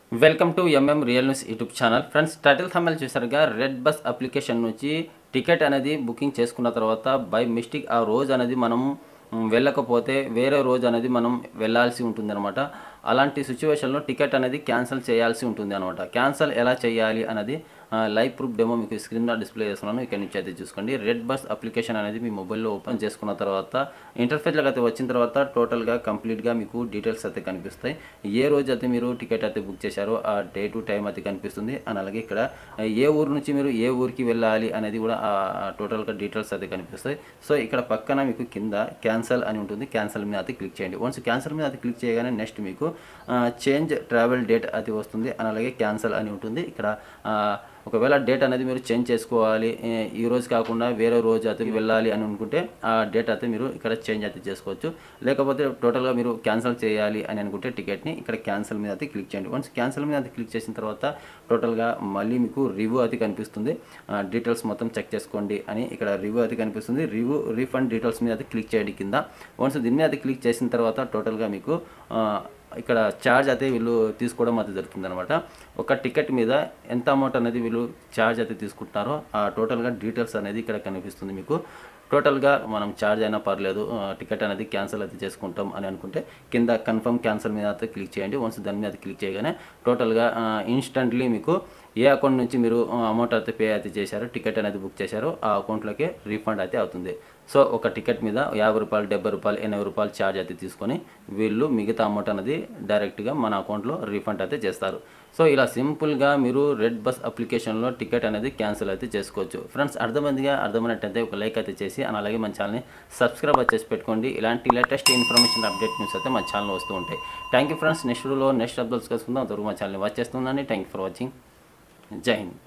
welcome to MM real news YouTube channel friends title thumbnail చూసారుగా red bus application నుంచి ticket అనేది booking చేసుకున్న తర్వాత బై మిస్టేక్ ఆ రోజు అనేది మనం మ్, వెళ్ళకపోతే వేరే రోజు అనేది మనం వెళ్ళాల్సి ఉంటుంది అనమాట అలాంటి సిచ్యువేషన్లో టికెట్ అనేది క్యాన్సిల్ చేయాల్సి ఉంటుంది అనమాట క్యాన్సిల్ ఎలా చేయాలి అనేది ఆ, లైవ్ ప్రూఫ్ డెమో మీకు స్క్రీన్ మీద డిస్ప్లే చేస్తున్నాను ఇక్కడ నుంచి అయితే చూసుకోండి రెడ్ బస్ అప్లికేషన్ అనేది మీ మొబైల్లో ఓపెన్ చేసుకున్న తర్వాత ఇంటర్ఫేస్లోకి అయితే వచ్చిన తర్వాత టోటల్గా కంప్లీట్గా మీకు డీటెయిల్స్ అయితే కనిపిస్తాయి ఏ రోజు అయితే మీరు టికెట్ అయితే బుక్ చేశారో ఆ డే టు టైం అయితే కనిపిస్తుంది అండ్ అలాగే ఇక్కడ ఏ ఊరు నుంచి మీరు ఏ ఊరికి వెళ్ళాలి అనేది కూడా ఆ టోటల్గా డీటెయిల్స్ అయితే కనిపిస్తాయి సో ఇక్కడ పక్కన మీకు కింద క్యాన్సల్ అని ఉంటుంది క్యాన్సల్ మీద అయితే క్లిక్ చేయండి వన్స్ క్యాన్సల్ మీద అయితే క్లిక్ చేయగానే నెక్స్ట్ మీకు చేంజ్ ట్రావెల్ డేట్ అది వస్తుంది అండ్ అలాగే క్యాన్సల్ అని ఉంటుంది ఇక్కడ ఆ, ఒకవేళ డేట్ అనేది మీరు చేంజ్ చేసుకోవాలి ఏ, ఈ రోజు కాకుండా వేరే రోజు అయితే వెళ్ళాలి అని అనుకుంటే ఆ డేట్ అయితే మీరు ఇక్కడ చేంజ్ అయితే చేసుకోవచ్చు లేకపోతే టోటల్గా మీరు క్యాన్సిల్ చేయాలి అని అనుకుంటే టికెట్ని ఇక్కడ క్యాన్సిల్ మీద అయితే క్లిక్ చేయండి వన్స్ క్యాన్సిల్ మీద అయితే క్లిక్ చేసిన తర్వాత టోటల్గా మళ్ళీ మీకు రివ్యూ అయితే కనిపిస్తుంది డీటెయిల్స్ మొత్తం చెక్ చేసుకోండి అని ఇక్కడ రివ్యూ అయితే కనిపిస్తుంది రివ్యూ రీఫండ్ డీటెయిల్స్ మీద అయితే క్లిక్ చేయండి కింద వన్స్ దీని మీద అయితే క్లిక్ చేసిన తర్వాత టోటల్గా మీకు ఆ, ఇక్కడ ఛార్జ్ అయితే వీళ్ళు తీసుకోవడం అయితే జరుగుతుంది అనమాట ఒక టికెట్ మీద ఎంత అమౌంట్ అనేది వీళ్ళు ఛార్జ్ అయితే తీసుకుంటున్నారో ఆ టోటల్గా డీటెయిల్స్ అనేది ఇక్కడ కనిపిస్తుంది మీకు టోటల్గా మనం ఛార్జ్ అయినా పర్లేదు ఆ, టికెట్ అనేది క్యాన్సిల్ అయితే చేసుకుంటాం అని అనుకుంటే కింద కన్ఫర్మ్ క్యాన్సిల్ మీద అయితే క్లిక్ చేయండి వన్స్ దాని మీద క్లిక్ చేయగానే టోటల్గా ఇన్స్టంట్లీ మీకు ఏ అకౌంట్ నుంచి మీరు అమౌంట్ అయితే పే అయితే చేశారో టికెట్ అనేది బుక్ చేశారో ఆ అకౌంట్లోకి రీఫండ్ అయితే అవుతుంది సో ఒక టికెట్ మీద యాభై రూపాయలు డెబ్బై రూపాయలు ఎనభై రూపాయలు ఛార్జ్ అయితే తీసుకొని వీళ్ళు మిగతా అమౌంట్ అనేది డైరెక్ట్గా మన అకౌంట్లో రీఫండ్ అయితే చేస్తారు సో ఇలా సింపుల్గా మీరు రెడ్ బస్ అప్లికేషన్లో టికెట్ అనేది క్యాన్సిల్ అయితే చేసుకోవచ్చు ఫ్రెండ్స్ అర్థమైందిగా అర్థమైనట్టయితే ఒక లైక్ అయితే చేసి and అలాగే మన ఛానల్ని సబ్స్క్రైబ్ చేసి పెట్టుకోండి ఇలాంటి లేటెస్ట్ ఇన్ఫర్మేషన్ అప్డేట్ న్యూస్ అయితే మన ఛానల్ వస్తూ ఉంటాయి థ్యాంక్ యూ ఫ్రెండ్స్ నెక్స్ట్ వీడియోలో నెక్స్ట్ అప్డేట్స్ కలుసుకుందాం అంతవరకు మా ఛానల్ని వాచ్ చేస్తున్నాను థ్యాంక్ యూ ఫర్ వాచింగ్ జై హింద్